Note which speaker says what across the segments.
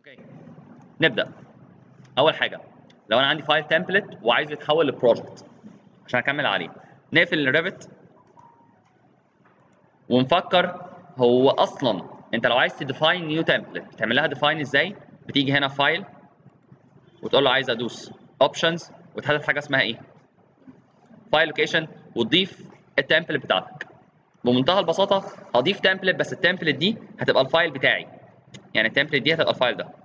Speaker 1: اوكي نبدا اول حاجه لو انا عندي فايل تمبلت وعايزه يتحول لبروجكت عشان اكمل عليه نقفل الريفت ونفكر هو اصلا انت لو عايز تديفاين نيو تمبلت بتعمل لها ديفاين ازاي بتيجي هنا فايل وتقول له عايز ادوس اوبشنز وتحدد حاجه اسمها ايه فايل لوكيشن وتضيف التمبلت بتاعتك بمنتهى البساطه هضيف تمبلت بس التمبلت دي هتبقى الفايل بتاعي يعني التمبلت دي هتبقى الفايل ده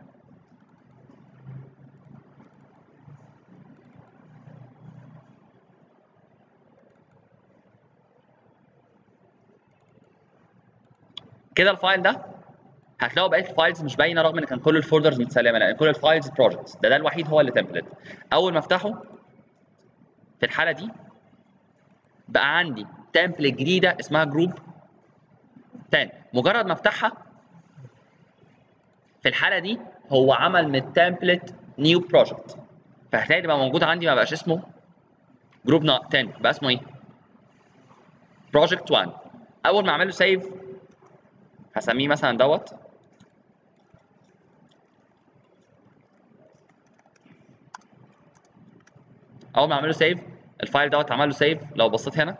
Speaker 1: كده الفايل ده هتلاقوا بقيه الفايلز مش باينه رغم ان كان كل الفولدرز متسلمه لان كل الفايلز بروجكتس ده ده الوحيد هو اللي تمبلت اول ما افتحه في الحاله دي بقى عندي تمبلت جديده اسمها جروب تاني مجرد ما افتحها في الحاله دي هو عمل من التمبلت نيو بروجكت فهتلاقي بقى موجود عندي ما بقاش اسمه جروب 10 بقى اسمه ايه؟ بروجكت 1 اول ما اعمل له سيف هسميه مثلا دوت اول ما اعمل له سيف الفايل دوت عمل له سيف لو بصيت هنا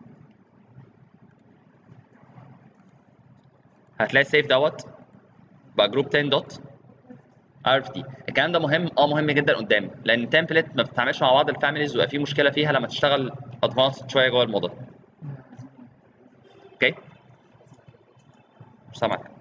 Speaker 1: هتلاقي السيف دوت بقى جروب 10 دوت عارف دي الكلام ده مهم اه مهم جدا قدام لان التمبلت ما بتتعاملش مع بعض الفاميليز ويبقى في مشكله فيها لما تشتغل ادفانسد شويه جوه الموديل اوكي سامعك